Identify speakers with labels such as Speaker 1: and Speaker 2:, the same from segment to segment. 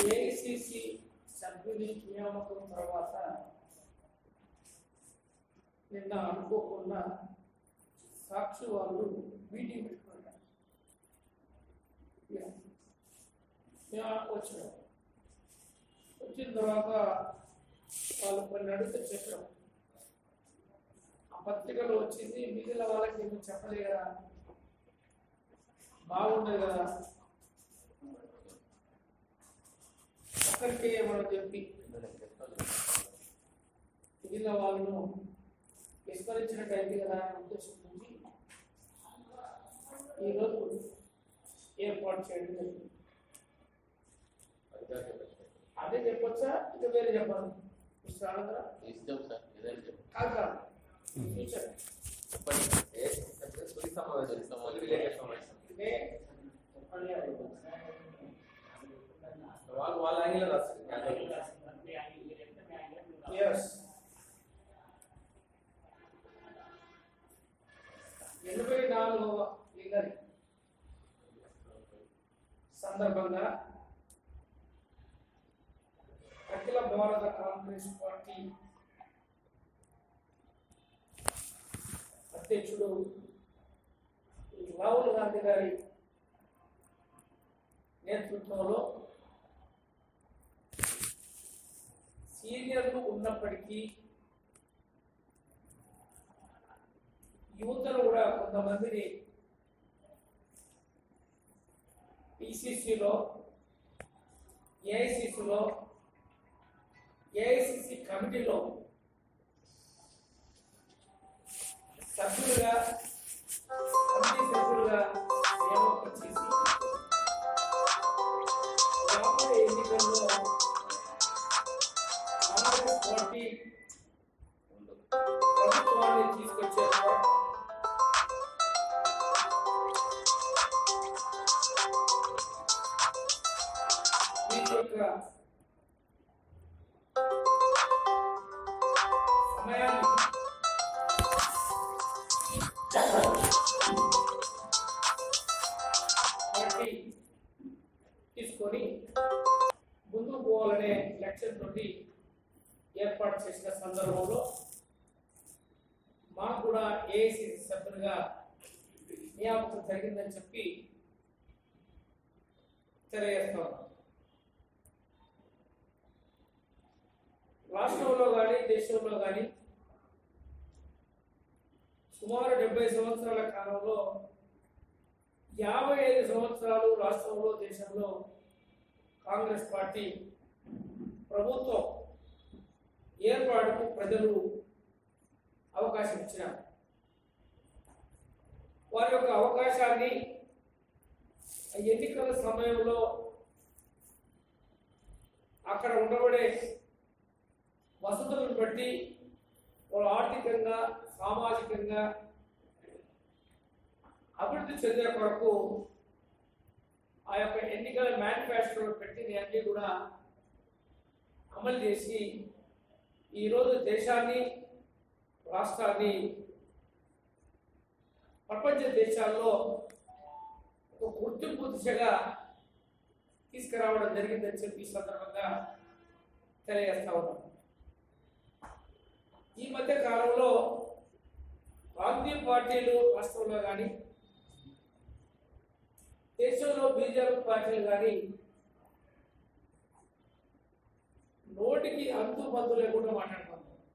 Speaker 1: AICC సభ్యుని నియామకం తర్వాత నిన్న అనుకోకుండా సాక్షి వాళ్ళు మీటింగ్ పెట్టుకున్నారు యా. మేము వచ్చినాం వచ్చిన తర్వాత వాళ్ళు కొన్ని అడిగితే చెప్పాం ఆ పత్రికలో వచ్చింది మిగిలిన వాళ్ళకి ఏమి చెప్పలే కదా బాగుండదు కదా ఒక్కరికే మనం చెప్పి మిగిలిన వాళ్ళను విస్మరించినట్టయితే కదా అనే ఉద్దేశం నుంచి ఈరోజు ఏర్పాటు చేయడం జరిగింది అదే చెప్పొచ్చా ఇంకా వేరే చెప్పాలి మిస్టర్ ఆనందరా
Speaker 2: ఇష్టం సార్ ఏదైనా చెప్పండి
Speaker 1: కాదు కాదు ఫ్యూచర్
Speaker 2: చెప్పండి ఏ తొలి సమావేశం తొలి విలేకరుల సమావేశం
Speaker 1: ఇదే చెప్పండి అది.
Speaker 2: వాళ్ళు వాళ్ళ యాంగిల్ రాస్తారు
Speaker 1: Yes. ఎనభై నాలుగవ లింగరి సందర్భంగా అఖిల భారత కాంగ్రెస్ పార్టీ అధ్యక్షుడు రాహుల్ గాంధీ గారి నేతృత్వంలో సీనియర్లు ఉన్నప్పటికీ యువతలు కూడా కొంతమందిని పిసిసిలో ఏఐసిసిలో ఏఐసిసి కమిటీలో సభ్యులుగా కమిటీ సభ్యులుగా నియామకం చేసి రాబోయే ఎన్నికల్లో కాంగ్రెస్ పార్టీ ప్రభుత్వాన్ని తీసుకొచ్చారు వీరి యొక్క సమయాన్ని పార్టీ తీసుకొని ముందుకు పోవాలనే లక్ష్యంతో ఏర్పాటు చేసిన సందర్భంలో మాకు కూడా ఏఐసిసి సభ్యులుగా నియామకం జరిగిందని చెప్పి తెలియజేస్తాం రాష్ట్రంలో కానీ దేశంలో కానీ సుమారు డెబ్బై సంవత్సరాల కాలంలో యాభై ఐదు సంవత్సరాలు రాష్ట్రంలో దేశంలో కాంగ్రెస్ పార్టీ ప్రభుత్వం ఏర్పాటుకు ప్రజలు అవకాశం ఇచ్చినారు వారి యొక్క అవకాశాన్ని ఎన్నికల సమయంలో అక్కడ ఉండబడే వసతులను బట్టి వాళ్ళు ఆర్థికంగా సామాజికంగా అభివృద్ధి చెందే కొరకు ఆ యొక్క ఎన్నికల మేనిఫెస్టోలో పెట్టిన అన్ని కూడా అమలు చేసి ఈరోజు దేశాన్ని రాష్ట్రాన్ని ప్రపంచ దేశాల్లో ఒక గుర్తింపు దిశగా తీసుకురావడం జరిగిందని చెప్పి ఈ సందర్భంగా తెలియజేస్తా ఉన్నాం ఈ మధ్య కాలంలో ప్రాంతీయ పార్టీలు రాష్ట్రంలో కానీ దేశంలో బీజేపీ పార్టీలు కానీ నోటికి అంతు పద్దు లేకుండా మాట్లాడుతున్నారు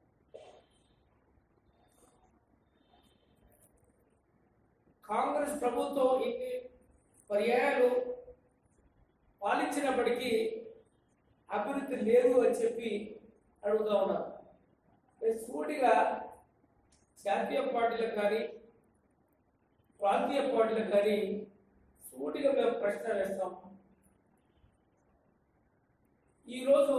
Speaker 1: కాంగ్రెస్ ప్రభుత్వం ఇన్ని పర్యాయాలు పాలించినప్పటికీ అభివృద్ధి లేదు అని చెప్పి అడుగుతా ఉన్నారు నేను సూటిగా జాతీయ పార్టీలకు కానీ ప్రాంతీయ పార్టీలకు కానీ సూటిగా మేము ప్రశ్న వేస్తాం ఈరోజు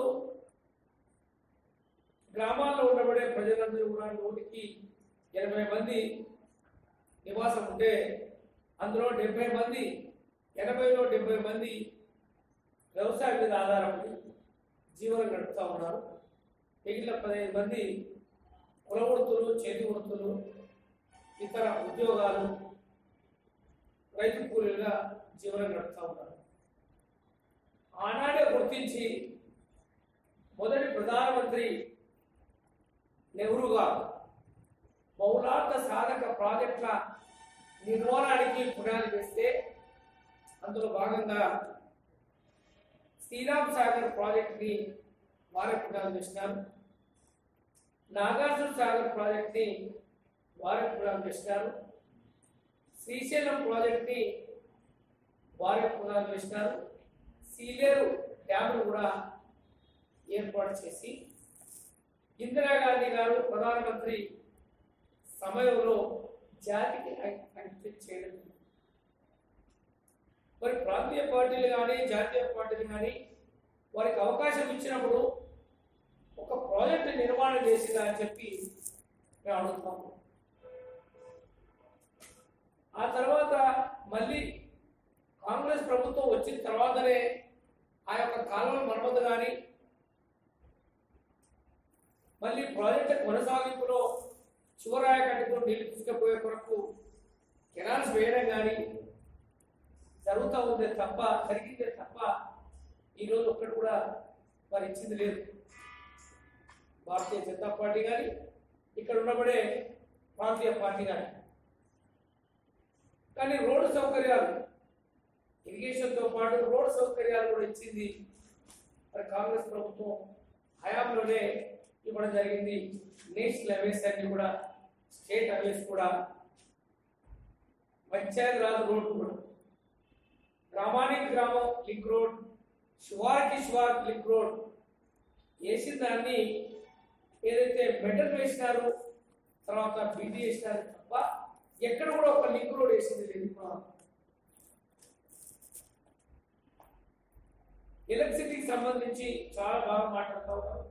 Speaker 1: గ్రామాల్లో ఉండబడే ప్రజలందరూ కూడా నూటికి ఎనభై మంది నివాసం ఉంటే అందులో డెబ్బై మంది ఎనభైలో డెబ్బై మంది వ్యవసాయం మీద ఆధారపడి జీవనం గడుపుతా ఉన్నారు మిగిలిన పదిహేను మంది కుల వృత్తులు చేతి వృత్తులు ఇతర ఉద్యోగాలు రైతు కూలీలుగా జీవనం గడుపుతా ఉన్నారు ఆనాడే గుర్తించి మొదటి ప్రధానమంత్రి నెహ్రూ గారు బహుళార్థ సాధక ప్రాజెక్టుల నిర్మాణానికి పునాది వేస్తే అందులో భాగంగా శ్రీరామ్ సాగర్ ప్రాజెక్ట్ని వారే పునాది వేసినారు నాగార్జున సాగర్ ప్రాజెక్ట్ని వారే పునాది వేసినారు శ్రీశైలం ప్రాజెక్ట్ని వారే పునాది వేసినారు సీలేరు డ్యామ్ను కూడా ఏర్పాటు చేసి ఇందిరాగాంధీ గారు ప్రధానమంత్రి సమయంలో జాతికి అం- అంకితం చేయడం మరి ప్రాంతీయ పార్టీలు కానీ జాతీయ పార్టీలు కానీ వారికి అవకాశం ఇచ్చినప్పుడు ఒక ప్రాజెక్టు నిర్మాణం చేసిందా అని చెప్పి మేము అడుగుతాము ఆ తర్వాత మళ్ళీ కాంగ్రెస్ ప్రభుత్వం వచ్చిన తర్వాతనే ఆ యొక్క కాలువల మరమ్మతు కానీ మళ్ళీ ప్రాజెక్టు కొనసాగింపులో చివరాయ కట్టుకుని నీళ్లు తీసుకుపోయే కొరకు కెనాల్స్ వేయడం కానీ జరుగుతూ ఉందే తప్ప జరిగిందే తప్ప ఈరోజు ఒక్కటి కూడా వారు ఇచ్చింది లేదు భారతీయ జనతా పార్టీ కానీ ఇక్కడ ఉన్నబడే ప్రాంతీయ పార్టీ కానీ కానీ రోడ్డు సౌకర్యాలు ఇరిగేషన్తో పాటు రోడ్డు సౌకర్యాలు కూడా ఇచ్చింది మరి కాంగ్రెస్ ప్రభుత్వం హయాంలోనే ఇవ్వడం జరిగింది నేషనల్ హైవేస్ అన్ని కూడా స్టేట్ హైవేస్ కూడా పంచాయత్ రాజ్ రోడ్ కూడా గ్రామానికి గ్రామం లింక్ రోడ్ శివార్కి శివార్ లింక్ రోడ్ వేసిన దాన్ని ఏదైతే మెటల్ వేసినారో తర్వాత బీటీ వేసినారు తప్ప ఎక్కడ కూడా ఒక లింక్ రోడ్ వేసింది లేదు మా- ఎలక్ట్రిసిటీకి సంబంధించి చాలా బాగా మాట్లాడుతూ ఉన్నారు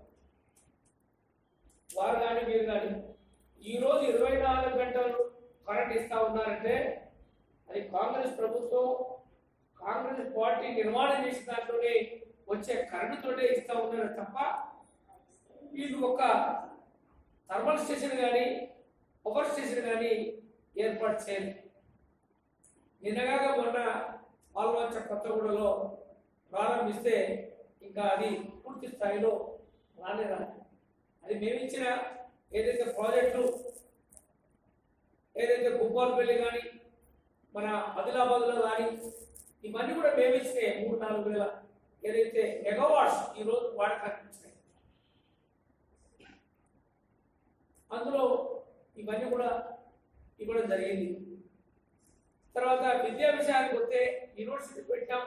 Speaker 1: వారు కానీ మీరు కానీ ఈ రోజు ఇరవై నాలుగు గంటలు కరెంట్ ఇస్తా ఉన్నారంటే అది కాంగ్రెస్ ప్రభుత్వం కాంగ్రెస్ పార్టీ నిర్మాణం చేసిన దాంట్లోనే వచ్చే కరెంటుతోనే ఇస్తా ఉన్నారు తప్ప వీళ్ళు ఒక థర్మల్ స్టేషన్ కానీ పవర్ స్టేషన్ కానీ ఏర్పాటు చేయాలి నిన్నగాక మొన్న పాల్వంచ కొత్తగూడలో ప్రారంభిస్తే ఇంకా అది పూర్తి స్థాయిలో రానే రాదు అది మేము ఇచ్చిన ఏదైతే ప్రాజెక్టులు ఏదైతే భూపాలపల్లి కానీ మన ఆదిలాబాద్లో కానీ ఇవన్నీ కూడా మేము ఇచ్చినాయి మూడు నాలుగు వేల ఏదైతే మెగావాట్స్ ఈ రోజు వాడకానికి ఇచ్చినాయి అందులో ఇవన్నీ కూడా ఇవ్వడం జరిగింది తర్వాత విద్యా విషయానికి వస్తే యూనివర్సిటీ పెట్టాం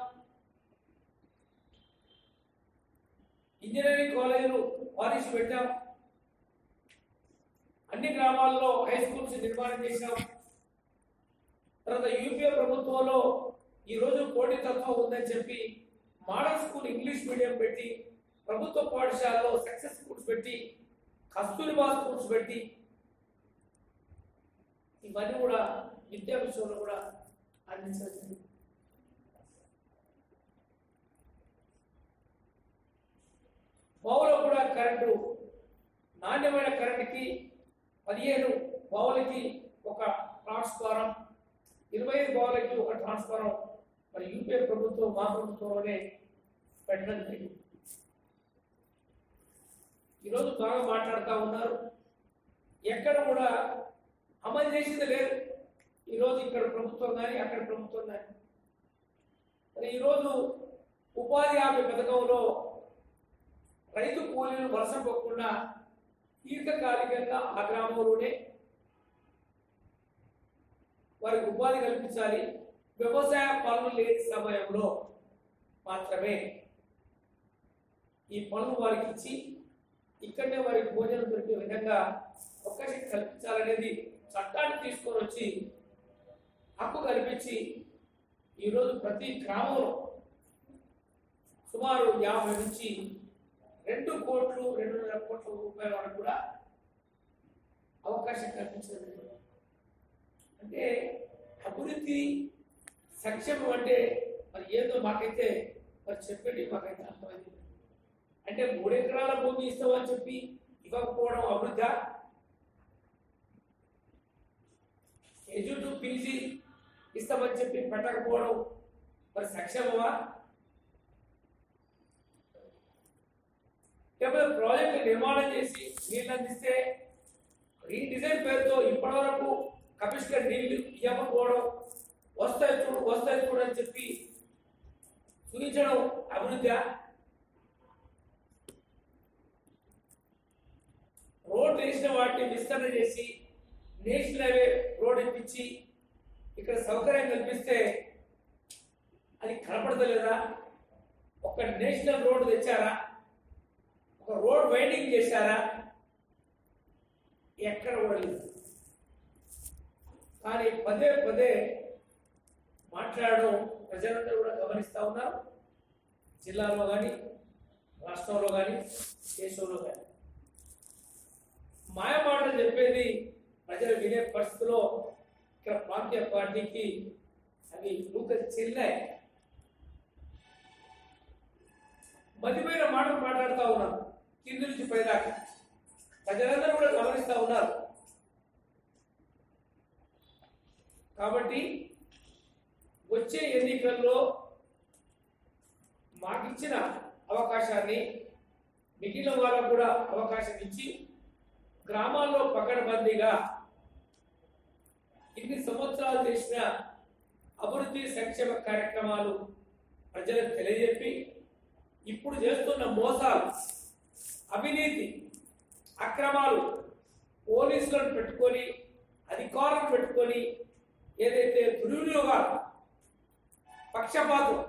Speaker 1: ఇంజనీరింగ్ కాలేజీలు వారిసి పెట్టాం అన్ని గ్రామాల్లో హై స్కూల్స్ నిర్మాణం చేశాం తర్వాత యూపీఏ ప్రభుత్వంలో ఈ రోజు పోటీతత్వం ఉందని చెప్పి మోడల్ స్కూల్ ఇంగ్లీష్ మీడియం పెట్టి ప్రభుత్వ పాఠశాలలో సక్సెస్ స్కూల్స్ పెట్టి కస్తూరిబా స్కూల్స్ పెట్టి ఇవన్నీ కూడా విద్యా విషయంలో కూడా అందించడం జరిగింది. బావులో కూడా కరెంటు నాణ్యమైన కరెంటుకి పదిహేను బావులకి ఒక ట్రాన్స్ఫారం ఇరవై ఐదు బావులకి ఒక ట్రాన్స్ఫారం మరి యూపీఏ ప్రభుత్వం మా ప్రభుత్వంలోనే పెట్టడం జరిగింది ఈరోజు బాగా మాట్లాడుతూ ఉన్నారు ఎక్కడ కూడా అమలు చేసింది లేదు ఈరోజు ఇక్కడ ప్రభుత్వం కానీ అక్కడ ప్రభుత్వం కానీ మరి ఈరోజు ఉపాధి హామీ పథకంలో రైతు కూలీలు వలస పోకుండా దీర్ఘకాలికంగా ఆ గ్రామంలోనే వారికి ఉపాధి కల్పించాలి వ్యవసాయ పనులు లేని సమయంలో మాత్రమే ఈ పనులు వారికి ఇచ్చి ఇక్కడనే వారికి భోజనం దొరికే విధంగా అవకాశం కల్పించాలనేది చట్టాన్ని తీసుకొని వచ్చి హక్కు కల్పించి ఈరోజు ప్రతి గ్రామంలో సుమారు యాభై నుంచి రెండు కోట్లు రెండున్నర కోట్ల రూపాయల వరకు కూడా అవకాశం కల్పించడం అంటే అభివృద్ధి సంక్షేమం అంటే మరి ఏదో మాకైతే మరి చెప్పండి మాకైతే అర్థమైంది అంటే మూడు ఎకరాల భూమి ఇస్తామని చెప్పి ఇవ్వకపోవడం అభివృద్ధి ఎజు టు పీజీ ఇస్తామని చెప్పి పెట్టకపోవడం మరి సంక్షేమమా లేకపోతే ప్రాజెక్టు నిర్మాణం చేసి నీళ్ళు అందిస్తే రీడిజైన్ పేరుతో ఇప్పటివరకు కమిషనర్ నీళ్లు ఇవ్వకపోవడం వస్తాయి చూడు వస్తాయి చూడు అని చెప్పి చూపించడం అభివృద్ధి రోడ్ వేసిన వాటిని విస్తరణ చేసి నేషనల్ హైవే రోడ్ ఇప్పించి ఇక్కడ సౌకర్యం కల్పిస్తే అది కనపడతలేదా ఒక నేషనల్ రోడ్ తెచ్చారా ఒక రోడ్ వైండింగ్ చేశారా ఎక్కడ కూడా లేదు కానీ పదే పదే మాట్లాడడం ప్రజలందరూ కూడా గమనిస్తా ఉన్నారు జిల్లాలో కానీ రాష్ట్రంలో కానీ దేశంలో కానీ మాయమాటలు చెప్పేది ప్రజలు వినే పరిస్థితిలో ఇక్కడ ప్రాంతీయ పార్టీకి అవి నూక చెల్లాయి మతిపోయిన మాటలు మాట్లాడుతూ ఉన్నారు కింది నుంచి పైదాకా ప్రజలందరూ కూడా గమనిస్తూ ఉన్నారు కాబట్టి వచ్చే ఎన్నికల్లో మాకిచ్చిన అవకాశాన్ని మిగిలిన వాళ్ళకు కూడా అవకాశం ఇచ్చి గ్రామాల్లో పకడ్బందీగా ఇన్ని సంవత్సరాలు చేసిన అభివృద్ధి సంక్షేమ కార్యక్రమాలు ప్రజలకు తెలియజెప్పి ఇప్పుడు చేస్తున్న మోసాలు అవినీతి అక్రమాలు పోలీసులను పెట్టుకొని అధికారులను పెట్టుకొని ఏదైతే దుర్వినియోగాలు పక్షపాతం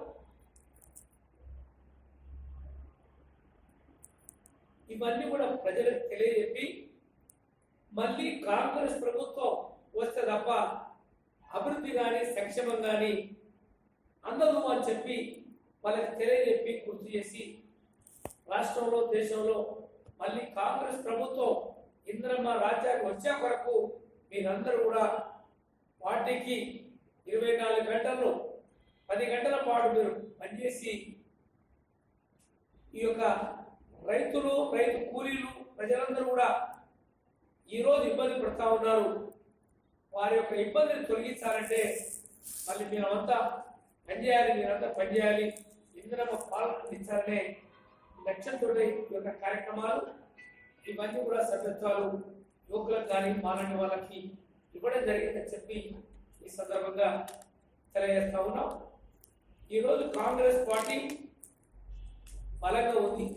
Speaker 1: ఇవన్నీ కూడా ప్రజలకు తెలియజెప్పి మళ్ళీ కాంగ్రెస్ ప్రభుత్వం వస్తే తప్ప అభివృద్ధి కానీ సంక్షేమం కానీ అందదు అని చెప్పి వాళ్ళకి తెలియజెప్పి గుర్తు చేసి రాష్ట్రంలో దేశంలో మళ్ళీ కాంగ్రెస్ ప్రభుత్వం ఇంద్రమ్మ రాజ్యానికి వచ్చే కొరకు మీరందరూ కూడా పార్టీకి ఇరవై నాలుగు గంటల్లో పది గంటల పాటు మీరు పనిచేసి ఈ యొక్క రైతులు రైతు కూలీలు ప్రజలందరూ కూడా ఈరోజు ఇబ్బంది పడుతూ ఉన్నారు వారి యొక్క ఇబ్బందిని తొలగించాలంటే మళ్ళీ మీరంతా పనిచేయాలి మీరంతా పనిచేయాలి ఇంద్రమ్మ పాలన అందించాలనే లక్ష్యంతో ఈ యొక్క కార్యక్రమాలు ఇవన్నీ కూడా సభ్యత్వాలు యువకులకు కానీ మాలాంటి వాళ్ళకి ఇవ్వడం జరిగిందని చెప్పి ఈ సందర్భంగా తెలియజేస్తా ఉన్నాం ఈరోజు కాంగ్రెస్ పార్టీ బలంగా ఉంది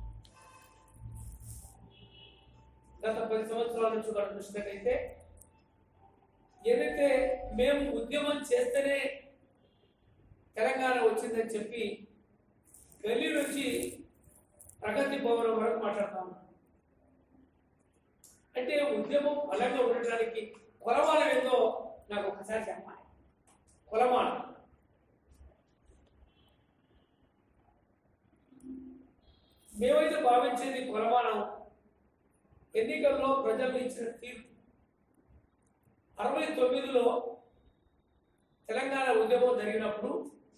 Speaker 1: గత పది సంవత్సరాల నుంచి మనం చూసినట్టయితే ఏదైతే మేము ఉద్యమం చేస్తేనే తెలంగాణ వచ్చిందని చెప్పి గల్లీ నుంచి ప్రగతి భవనం వరకు మాట్లాడుతా ఉన్నాం అంటే ఉద్యమం బలంగా ఉండటానికి కొలమానం ఏందో నాకు ఒకసారి చెప్పాలి కొలమానం మేమైతే భావించేది కొలమానం ఎన్నికల్లో ప్రజలు ఇచ్చిన తీర్పు అరవై తొమ్మిదిలో తెలంగాణ ఉద్యమం జరిగినప్పుడు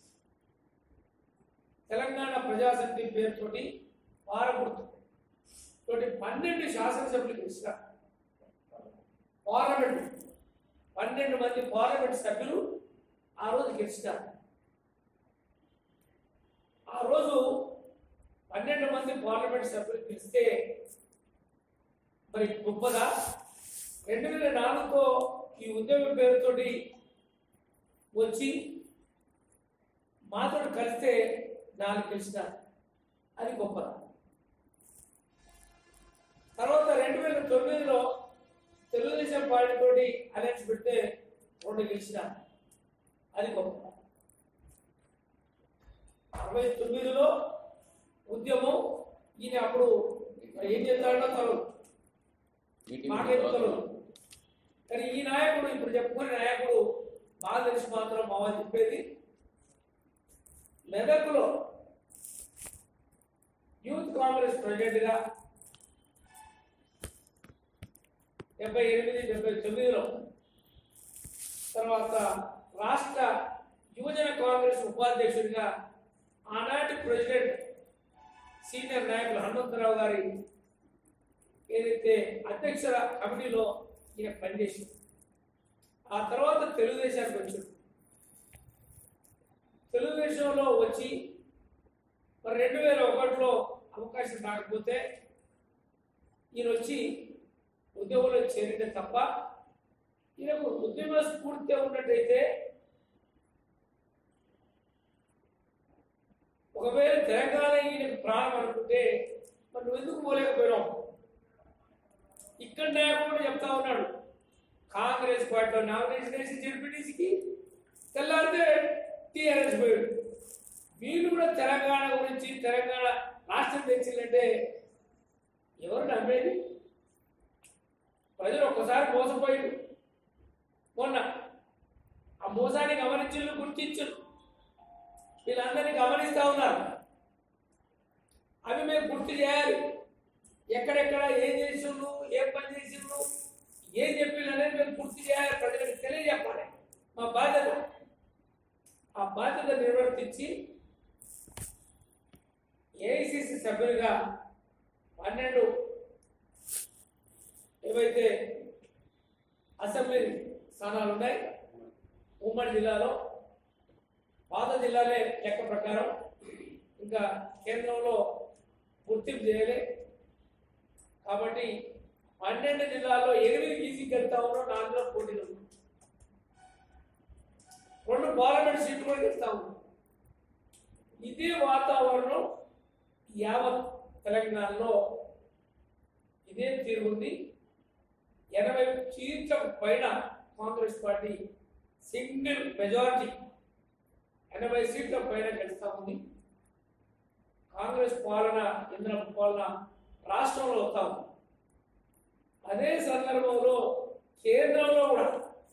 Speaker 1: తెలంగాణ ప్రజాశక్తి పేరుతోటి వారగుర్తు తోటి పన్నెండు శాసనసభ్యులు గెలిచిన పార్లమెంట్ పన్నెండు మంది పార్లమెంట్ సభ్యులు ఆ రోజు గెలిచినారు ఆ రోజు పన్నెండు మంది పార్లమెంట్ సభ్యులు గెలిస్తే మరి గొప్పదా రెండు వేల నాలుగుతో ఈ ఉద్యమం పేరుతోటి వచ్చి మాతో కలిస్తే నాలుగు గెలిచిన అది గొప్పదా తర్వాత రెండు వేల తొమ్మిదిలో తెలుగుదేశం పార్టీ తోటి అలయన్స్ పెడితే రెండు గెలిచిన అది గొప్ప అరవై తొమ్మిదిలో ఉద్యమం ఈయన అప్పుడు ఏం చేస్తాడో తను మాట చెప్తారు కానీ ఈ నాయకుడు ఇప్పుడు చెప్పుకునే నాయకుడు బాగా తెలిసి మాత్రం మావ చెప్పేది మెదక్లో యూత్ కాంగ్రెస్ ప్రెసిడెంట్ గా డెబ్బై ఎనిమిది డెబ్బై తొమ్మిదిలో తర్వాత రాష్ట్ర యువజన కాంగ్రెస్ ఉపాధ్యక్షుడిగా ఆనాటి ప్రెసిడెంట్ సీనియర్ నాయకులు హనుమంతరావు గారి ఏదైతే అధ్యక్షుల కమిటీలో ఈయన పనిచేసింది ఆ తర్వాత తెలుగుదేశానికి వచ్చాడు తెలుగుదేశంలో వచ్చి మరి రెండు వేల ఒకటిలో అవకాశం రాకపోతే ఈయన వచ్చి ఉద్యోగంలో చేరితే తప్ప ఈయనకు ఉద్యమ స్ఫూర్తి ఉన్నట్టయితే ఒకవేళ తెలంగాణ ఈయనకు ప్రాణం అనుకుంటే మరి నువ్వు ఎందుకు పోలేకపోయినావు ఇక్కడ కూడా చెప్తా ఉన్నాడు కాంగ్రెస్ పార్టీలో నామినేషన్ వేసి జడ్పీటీసీకి తెల్లారితే టీఆర్ఎస్ పోయాడు వీళ్ళు కూడా తెలంగాణ గురించి తెలంగాణ రాష్ట్రం తెచ్చిందంటే ఎవరు నమ్మేది ప్రజలు ఒక్కసారి మోసపోయారు మొన్న ఆ మోసాన్ని గమనించు గుర్తించు వీళ్ళందరినీ గమనిస్తా ఉన్నారు అవి మేము గుర్తు చేయాలి ఎక్కడెక్కడ ఏం చేసిండ్రు ఏం పని చేసిండ్రు ఏం చెప్పిండ్రు అనేది మేము గుర్తు చేయాలి ప్రజలకు తెలియజెప్పాలి మా బాధ్యత ఆ బాధ్యత నిర్వర్తించి ఏఐసిసి సభ్యులుగా పన్నెండు ఏవైతే అసెంబ్లీ స్థానాలు ఉన్నాయి ఉమ్మడి జిల్లాలో పాత జిల్లాలే లెక్క ప్రకారం ఇంకా కేంద్రంలో గుర్తింపు చేయలే కాబట్టి పన్నెండు జిల్లాల్లో ఎనిమిది ఈసీకి వెళ్తా ఉన్నాం నాలుగులో పోటీలు ఉన్నాయి. రెండు పార్లమెంట్ సీట్లు కూడా గెలుస్తా ఉన్నాం ఇదే వాతావరణం యావత్ తెలంగాణలో ఇదే తీరుగుంది ఎనభై సీట్లకు పైన కాంగ్రెస్ పార్టీ సింగిల్ మెజారిటీ ఎనభై సీట్ల పైన గెలుస్తా ఉంది కాంగ్రెస్ పాలన ఇంద్ర పాలన రాష్ట్రంలో వస్తా ఉంది అదే సందర్భంలో కేంద్రంలో కూడా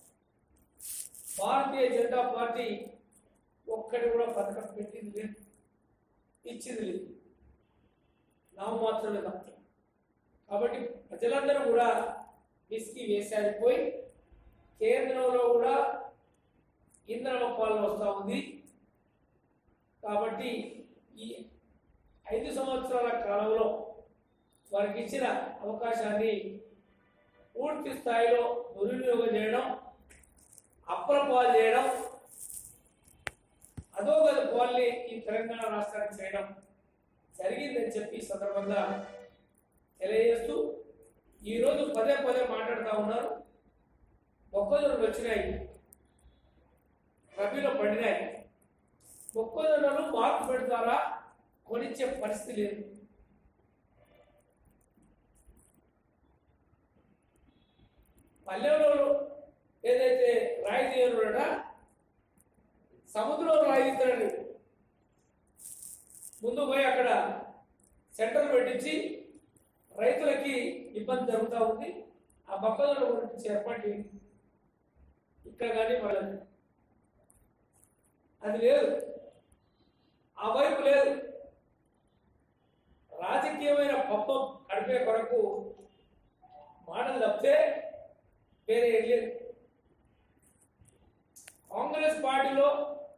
Speaker 1: భారతీయ జనతా పార్టీ ఒక్కటి కూడా పథకం పెట్టింది లేదు ఇచ్చింది లేదు నామమాత్రమే తప్ప కాబట్టి ప్రజలందరూ కూడా విసికి వేసారిపోయి కేంద్రంలో కూడా ఇంద్రమ పాలన వస్తూ ఉంది కాబట్టి ఈ ఐదు సంవత్సరాల కాలంలో వారికి ఇచ్చిన అవకాశాన్ని పూర్తి స్థాయిలో దుర్వినియోగం చేయడం అప్రపాలు చేయడం అధోగతి పాలన ఈ తెలంగాణ రాష్ట్రానికి చేయడం జరిగిందని చెప్పి ఈ సందర్భంగా తెలియజేస్తూ ఈరోజు పదే పదే మాట్లాడుతూ ఉన్నారు మొక్కజొన్నలు వచ్చినాయి రబీలో పడినాయి మొక్కజొన్నలు మార్పు పెడతారా కొనిచ్చే పరిస్థితి లేదు పల్లెలో ఏదైతే రాయి తీయనుడ సముద్రంలో రాయి తీస్తాడు ముందు పోయి అక్కడ సెంటర్ పెట్టించి రైతులకి ఇబ్బంది జరుగుతూ ఉంది ఆ మొక్కజొన్న గురించి ఏర్పాటు చేయండి ఇక్కడ కానీ వాళ్ళని అది లేదు ఆ వైపు లేదు రాజకీయమైన పప్పం గడిపే కొరకు మాటలు తప్పితే వేరే ఏం లేదు కాంగ్రెస్ పార్టీలో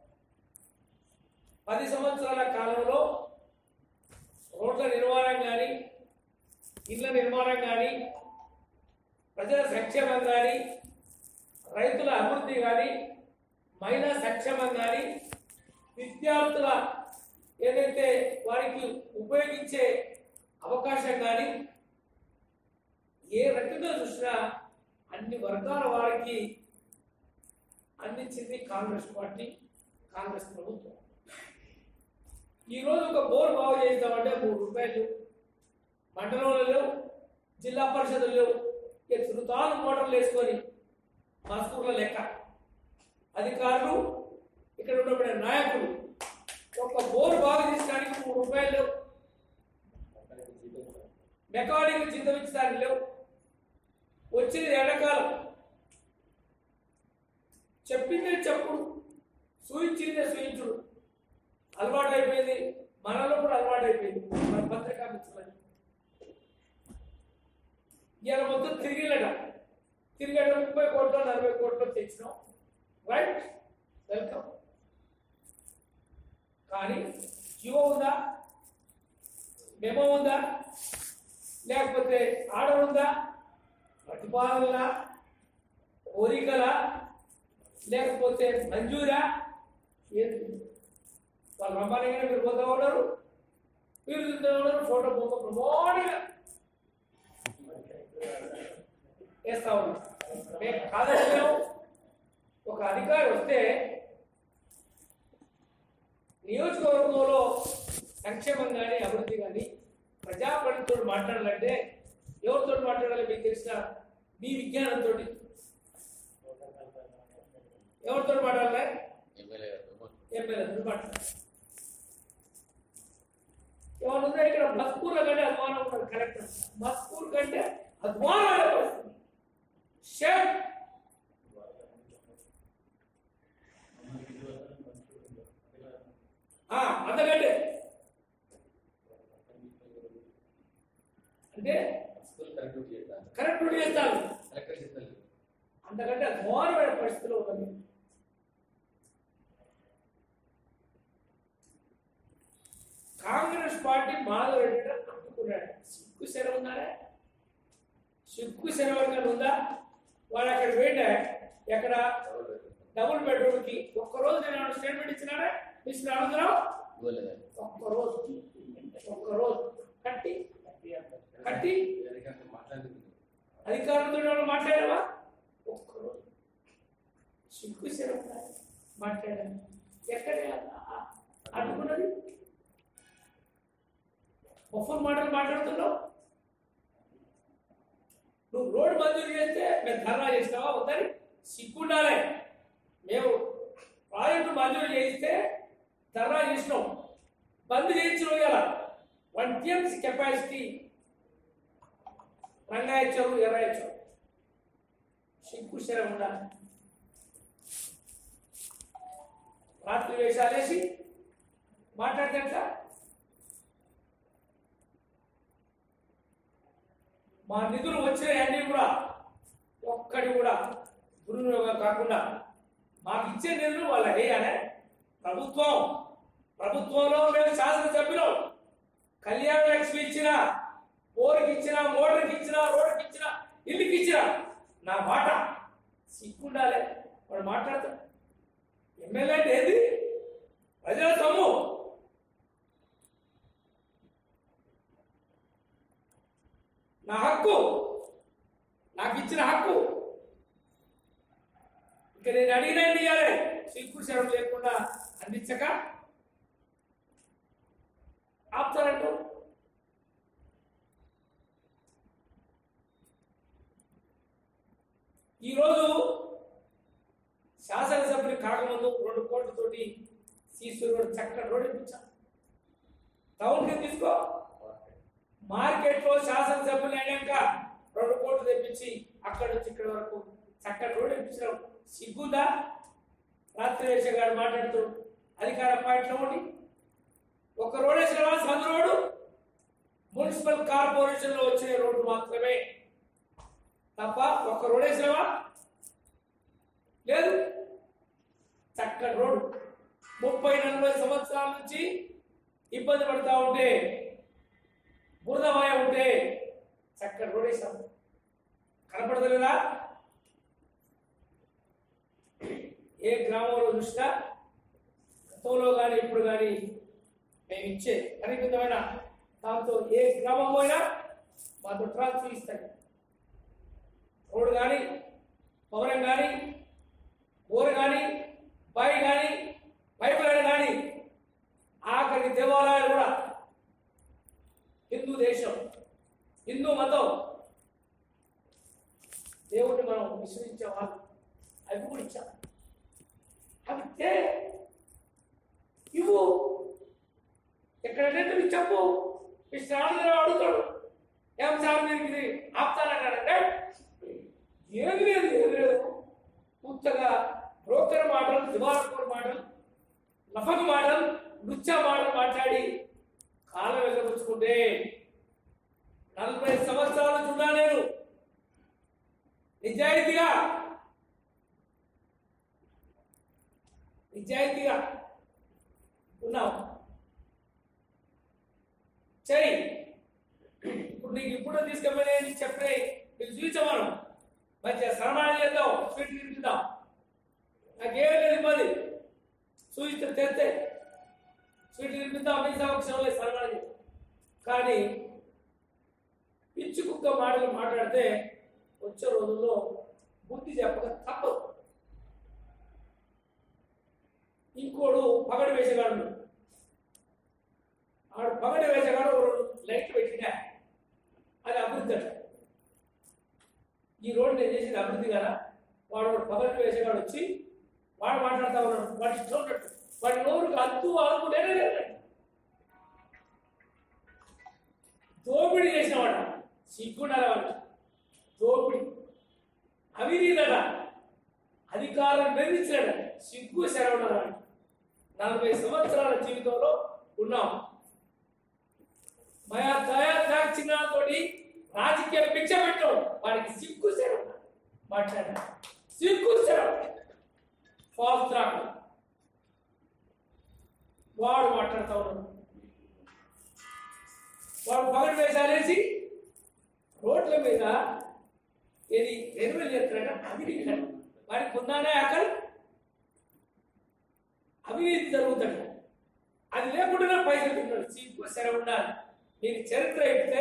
Speaker 1: పది సంవత్సరాల కాలంలో రోడ్ల నిర్మాణం కానీ ఇళ్ల నిర్మాణం కానీ ప్రజల సంక్షేమం కానీ రైతుల అభివృద్ధి కానీ మహిళా సంక్షేమం కానీ విద్యార్థుల ఏదైతే వారికి ఉపయోగించే అవకాశం కానీ ఏ రకంగా చూసినా అన్ని వర్గాల వారికి అందించింది కాంగ్రెస్ పార్టీ కాంగ్రెస్ ప్రభుత్వం ఈరోజు ఒక బోర్ బాగు చేద్దామంటే మూడు రూపాయలు మండలంలో లేవు జిల్లా పరిషత్లు లేవు ఇక తిరుగుతాను మోటార్లు వేసుకొని మా స్కూళ్ళ లెక్క అధికారులు ఇక్కడ ఉండబడే నాయకులు ఒక బోరు బాగు తీసుకోవడానికి మూడు రూపాయలు లేవు మెకానిక్ చింత ఇచ్చడానికి లేవు వచ్చింది ఎండాకాలం చెప్పిందే చెప్పుడు సూచించిందే సూచించుడు అలవాటు అయిపోయింది మనలో కూడా అలవాటు అయిపోయింది మన పత్రికా మిత్రులని ఇవాళ మొత్తం తిరిగిలట తిరిగేట ముప్పై కోట్లు నలభై కోట్లు తెచ్చినాం రైట్ వెల్కమ్ కానీ జీవో ఉందా మెమో ఉందా లేకపోతే ఆర్డర్ ఉందా ప్రతిపాదనలా కోరికలా లేకపోతే మంజూరా ఏంటి వాళ్ళు రమ్మనగానే మీరు పోతా ఉన్నారు మీరు తింటున్నారు ఫోటో బొమ్మ ప్రమోడిగా వేస్తా ఉన్నాం మేము కాదలేము ఒక అధికారి వస్తే నియోజకవర్గంలో సంక్షేమం కానీ అభివృద్ధి కానీ ప్రజాపతితో మాట్లాడాలంటే ఎవరితో మాట్లాడాలి మీకు తెలిసిన మీ విజ్ఞానంతో ఎవరితో మాట్లాడాలి
Speaker 2: ఎమ్మెల్యే గారు
Speaker 1: ఎమ్మెల్యేతో మాట్లాడాలి ఎవరుందో ఇక్కడ మస్కూర్ కంటే అధ్వానం ఉన్నారు కరెక్ట్ మస్కూర్ కంటే అధ్వానమైన పరిస్థితి షేక్ ఆ, అంతకంటే అంటే
Speaker 2: స్కూల్ కరెక్ట్ డ్యూటీ చేద్దాం
Speaker 1: కరెక్ట్ డ్యూటీ చేస్తాను
Speaker 2: ఎలక్ట్రిసిటీ లేదు
Speaker 1: అంతకంటే ఘోరమైన పరిస్థితిలో ఉన్నది కాంగ్రెస్ పార్టీ మాధవ్ రెడ్డి అడ్డుకున్నాడు సిగ్గు శరం ఉన్నారా సిగ్గు శరం ఎక్కడ ఉందా వాడు అక్కడ పోయిండే ఎక్కడ డబుల్ బెడ్రూమ్ కి ఒక్కరోజు నేను స్టేట్మెంట్ ఇచ్చినారా మిస్టర్ అనంతరావు
Speaker 2: ఇవ్వలేదు
Speaker 1: ఒక్కరోజు ఒక్కరోజు కట్టి కట్టి
Speaker 2: మాట్లాడుతుంది
Speaker 1: అధికారంతో ఎవరు మాట్లాడావా ఒక్కరోజు సిగ్గు శరం మాట్లాడాను ఎక్కడ అనుకున్నది బొఫర్ మాటలు మాట్లాడుతున్నావు నువ్వు రోడ్డు మంజూరు చేస్తే మేము ధర్నా చేస్తావా వద్దని సిగ్గుండాలి మేము ప్రాజెక్టు మంజూరు చేయిస్తే ధర్నా చేసినాం బంద్ చేయించడం ఇలా వన్ టీఎంసీ కెపాసిటీ రంగాయచ్చారు ఎర్రాయచ్చారు సిగ్గు శరం ఉండాలి రాత్రి వేషాలేసి మాట్లాడతా మా నిధులు వచ్చినాయన్నీ కూడా ఒక్కడి కూడా దుర్వినియోగం కాకుండా మాకు ఇచ్చే నిధులు వాళ్ళ వేయాలి ప్రభుత్వం ప్రభుత్వంలో మేము శాసనసభ్యులు కళ్యాణ లక్ష్మి ఇచ్చిన పోరుకి ఇచ్చిన మోటార్కి ఇచ్చిన రోడ్డుకి ఇచ్చిన ఇల్లుకి ఇచ్చిన నా మాట సిగ్గుండాలి వాడు మాట్లాడతాడు ఎమ్మెల్యే అంటే ఏది ప్రజల సొమ్ము నా హక్కు నాకు ఇచ్చిన హక్కు ఇక నేను అడిగినా ఇవ్వాలి సిగ్గు శరం లేకుండా అందించక ఆపుతారంటూ ఈరోజు శాసనసభ్యులు కాకముందు రెండు కోట్లతోటి సీసీ రోడ్ చక్కటి రోడ్ ఇప్పించాం టౌన్కి తీసుకో మార్కెట్లో శాసనసభ్యులు అయినాక రెండు కోట్లు తెప్పించి అక్కడ నుంచి ఇక్కడ వరకు చక్కటి రోడ్ ఇప్పించడం సిగ్గుందా రాత్రి వేసే గారు మాట్లాడుతూ అధికార పార్టీలో ఉండి ఒక రోడ్ వేసిన సందు రోడ్డు మున్సిపల్ కార్పొరేషన్ లో వచ్చే రోడ్డు మాత్రమే తప్ప ఒక్క రోడ్ వేసినావా లేదు చక్కటి రోడ్డు ముప్పై నలభై సంవత్సరాల నుంచి ఇబ్బంది పడతా ఉంటే బురదమయ ఉంటే చక్కటి రోడ్ వేసాం కనపడతలేదా ఏ గ్రామంలో చూసినా గతంలో కానీ ఇప్పుడు కానీ మేము ఇచ్చే పరిమితమైన దాంతో ఏ గ్రామం పోయినా మాతో ట్రాన్స్ఫర్ ఇస్తాయి రోడ్డు కానీ భవనం కానీ బోరు కానీ బావి కానీ పైప్ లైన్ కానీ ఆఖరికి దేవాలయాలు కూడా హిందూ దేశం హిందూ మతం దేవుడిని మనం విశ్వసించే వాళ్ళు అవి కూడా ఇచ్చాం అవి ఇస్తే ఇవ్వు ఎక్కడైతే నువ్వు చెప్పు ఈ శ్రావణరావు అడుగుతాడు ఏం సార్ మీరు ఇది ఆపుతానంటాడంటే ఏది లేదు ఏది లేదు పూర్తిగా బ్రోకర్ మాటలు దివాళకోర్ మాటలు లఫక్ మాటలు నృత్య మాటలు మాట్లాడి కాలం వెళ్ళబుచ్చుకుంటే నలభై సంవత్సరాల చూడా నేను నిజాయితీగా నిజాయితీగా ఉన్నావు చెయ్యి ఇప్పుడు నీకు ఇప్పుడు తీసుకెళ్ళి నీకు చెప్పే నీకు చూపించమను మంచిగా సన్మానం చేద్దాం స్వీట్ తింటున్నాం నాకేం లేదు ఇబ్బంది చూపిస్తే తెస్తే స్వీట్ తినిపిద్దాం మీ సమక్షంలో సన్మానం చేద్దాం కానీ పిచ్చి కుక్క మాటలు మాట్లాడితే వచ్చే రోజుల్లో బుద్ధి చెప్పక తప్పదు ఇంకోడు పగడి వేసేగాడు ఉన్నాడు. ఆడు పగడి వేసేగాడు ఒక రెండు లైట్లు పెట్టినా అది అభివృద్ధి అట ఈ రోడ్డు నేను చేసేది అభివృద్ధి కదా వాడు ఒకడు పగడి వేసేగాడు వచ్చి వాడు మాట్లాడుతూ ఉన్నాడు వాడు ఇష్టం ఉన్నట్టు వాడి నోరుకు అద్దు అదుపు లేనే లేదు దోపిడీ చేసినవాడు సిగ్గుండాల వాడు దోపిడీ అవినీతట అధికారం బెదిరించాడు సిగ్గు శరవణ నలభై సంవత్సరాల జీవితంలో ఉన్నాం మయా దయా దాక్షిణ్యాలతోటి రాజకీయ పిచ్చ పెట్టాడు వాడికి సిగ్గు శరవణ మాట్లాడ సిగ్గు శరవణ ఫాల్స్ రాకు వాడు మాట్లాడుతూ ఉన్నాడు వాడు పగటి వేషాలేసి రోడ్ల మీద ఏది ఎరువులు చేస్తాడట అవినీతి అంట. వాడికి ఉందానే ఆకలి అవినీతి జరుగుతాడు అది లేకుండా పైసలు తిన్నాడు సిగ్గు సెర ఉండాలి నీకు చరిత్ర చెప్తే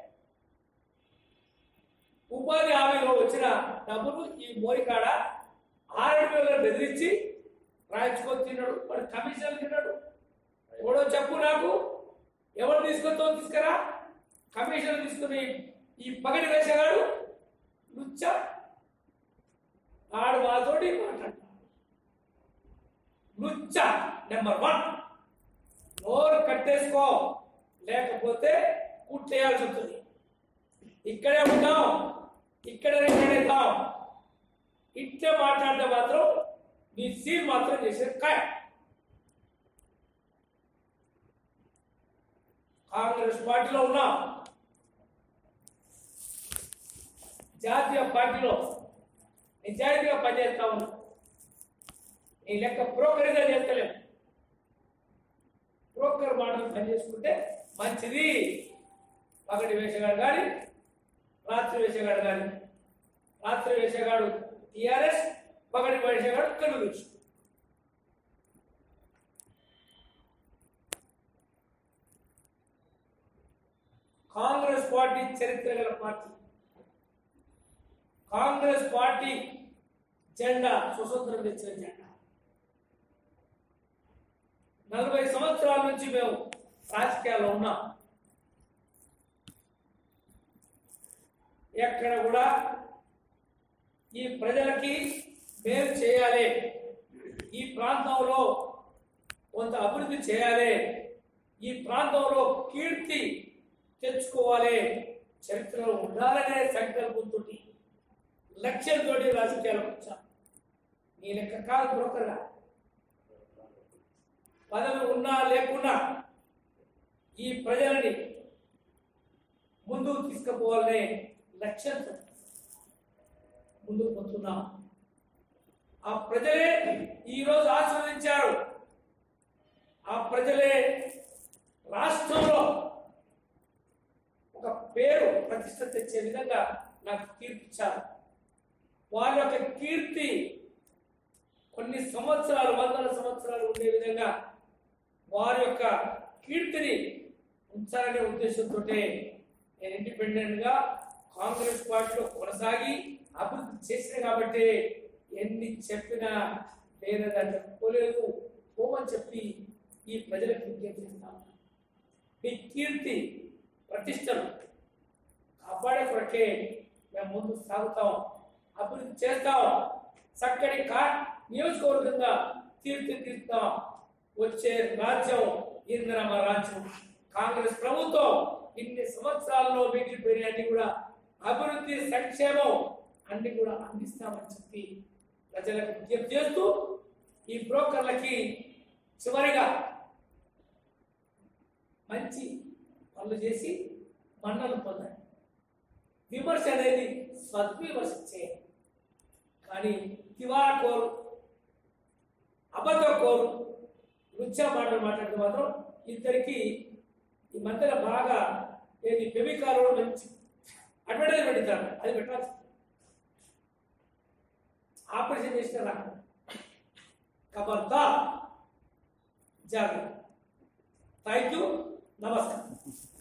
Speaker 1: ఉపాధి హామీలో వచ్చిన డబ్బులు ఈ మోరికాడ ఆరు వేల బెదిరించి రాయించుకొని తిన్నాడు వాడు కమిషన్ తిన్నాడు ఎవడో చెప్పు నాకు ఎవరు తీసుకొస్తో తీసుకురా కమిషన్ తీసుకుని ఈ పగడి వేసేవాడు లుచ్చ ఆడు వాళ్ళతోటి మాట్లాడతాడు లుచ్చ నెంబర్ వన్ నోరు కట్టేసుకో లేకపోతే కుట్టేయాల్సి ఉంటుంది ఇక్కడే ఉంటాం ఇక్కడే రెక్కడేద్దాం ఇట్లే మాట్లాడితే మాత్రం నీ సీన్ మాత్రం చేసేది కాయ కాంగ్రెస్ పార్టీలో ఉన్నాం జాతీయ పార్టీలో నిజాయితీగా పనిచేస్తా ఉన్నాం నీ లెక్క బ్రోకర్గా చేస్తలేము బ్రోకర్ మాటలు పనిచేసుకుంటే మంచిది పగటి వేషగాడు కానీ రాత్రి వేషగాడు కానీ రాత్రి వేషగాడు టిఆర్ఎస్ పగటి వేషగాడు తెలుగుదేశం కాంగ్రెస్ పార్టీ చరిత్ర గల పార్టీ కాంగ్రెస్ పార్టీ జెండా స్వతంత్రం తెచ్చిన జెండా నలభై సంవత్సరాల నుంచి మేము రాజకీయాల్లో ఉన్నాం ఎక్కడ కూడా ఈ ప్రజలకి మేలు చేయాలి ఈ ప్రాంతంలో కొంత అభివృద్ధి చేయాలి ఈ ప్రాంతంలో కీర్తి తెచ్చుకోవాలి చరిత్రలో ఉండాలనే సంకల్పంతో లక్ష్యంతో రాజకీయాలకు వచ్చాం నీ లెక్క కాదు బ్రోకర్గా పదవి ఉన్నా లేకున్నా ఈ ప్రజలని ముందుకు తీసుకుపోవాలనే లక్ష్యంతో ముందుకు పోతున్నాం ఆ ప్రజలే ఈరోజు ఆశీర్వదించారు ఆ ప్రజలే రాష్ట్రంలో ఒక పేరు ప్రతిష్ట తెచ్చే విధంగా నాకు తీర్పిచ్చారు వారి యొక్క కీర్తి కొన్ని సంవత్సరాలు వందల సంవత్సరాలు ఉండే విధంగా వారి యొక్క కీర్తిని ఉంచాలనే ఉద్దేశంతో నేను ఇండిపెండెంట్ గా కాంగ్రెస్ పార్టీలో కొనసాగి అభివృద్ధి చేసిన కాబట్టి ఎన్ని చెప్పినా లేనదా చెప్పుకోలేదు పోమని చెప్పి ఈ ప్రజలకు విజ్ఞప్తి చేస్తాను మీ కీర్తి ప్రతిష్టలు కాపాడే కొరకే మేము ముందు సాగుతాం అభివృద్ధి చేస్తాం చక్కటి కా నియోజకవర్గంగా తీర్చిదిద్దుతాం వచ్చే రాజ్యం ఇంద్రమ రాజ్యం కాంగ్రెస్ ప్రభుత్వం ఇన్ని సంవత్సరాల్లో మిగిలిపోయిన అన్ని కూడా అభివృద్ధి సంక్షేమం అన్ని కూడా అందిస్తామని చెప్పి ప్రజలకు విజ్ఞప్తి చేస్తూ ఈ బ్రోకర్లకి చివరిగా మంచి పనులు చేసి మన్నలు పొందండి విమర్శ అనేది సద్విమర్శ చేయండి కానీ దివార కోరు అబద్ధ కోరు రుచా మాటలు మాట్లాడితే మాత్రం ఇద్దరికి ఈ మధ్యలో బాగా ఏది పెమికాలో మంచి అడ్వర్టైజ్మెంట్ ఇస్తారు అది పెట్టాల్సి ఆపరేషన్ చేసిన రాక కబర్దా జాగ్రత్త థ్యాంక్ యూ నమస్కారం